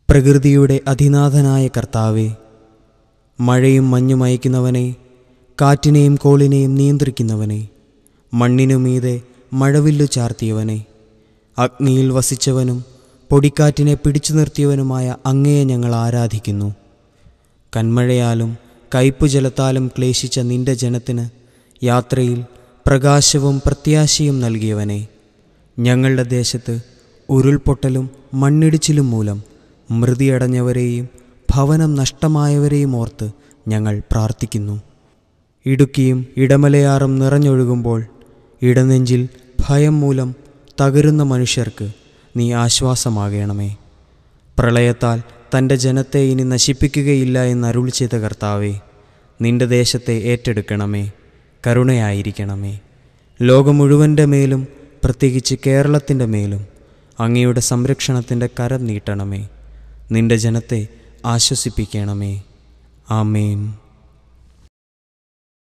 പ്രകൃതിയുടെ അധിനാഥനായ കർത്താവെ മഴയും മഞ്ഞും അയക്കുന്നവനെ കാറ്റിനെയും കോളിനെയും നിയന്ത്രിക്കുന്നവനെ മണ്ണിനുമീതെ മഴവില്ലു ചാർത്തിയവനെ അഗ്നിയിൽ വസിച്ചവനും പൊടിക്കാറ്റിനെ പിടിച്ചു നിർത്തിയവനുമായ അങ്ങയെ ഞങ്ങൾ ആരാധിക്കുന്നു കന്മഴയാലും കയ്പുജലത്താലും ക്ലേശിച്ച നിന്റെ ജനത്തിന് യാത്രയിൽ പ്രകാശവും പ്രത്യാശയും നൽകിയവനെ ഞങ്ങളുടെ ദേശത്ത് ഉരുൾപൊട്ടലും മണ്ണിടിച്ചിലും മൂലം മൃതിയടഞ്ഞവരെയും ഭവനം നഷ്ടമായവരെയും ഓർത്ത് ഞങ്ങൾ പ്രാർത്ഥിക്കുന്നു ഇടുക്കിയും ഇടമലയാറും നിറഞ്ഞൊഴുകുമ്പോൾ ഇടനെഞ്ചിൽ ഭയം മൂലം തകരുന്ന മനുഷ്യർക്ക് നീ ആശ്വാസമാകണമേ പ്രളയത്താൽ തൻ്റെ ജനത്തെ ഇനി നശിപ്പിക്കുകയില്ല എന്ന് അരുൾ ചെയ്ത കർത്താവേ നിന്റെ ദേശത്തെ ഏറ്റെടുക്കണമേ കരുണയായിരിക്കണമേ ലോകം മുഴുവൻ്റെ മേലും പ്രത്യേകിച്ച് കേരളത്തിൻ്റെ മേലും അങ്ങയുടെ സംരക്ഷണത്തിൻ്റെ കരം നീട്ടണമേ നിന്റെ ജനത്തെ ആശ്വസിപ്പിക്കണമേ ആമേൻ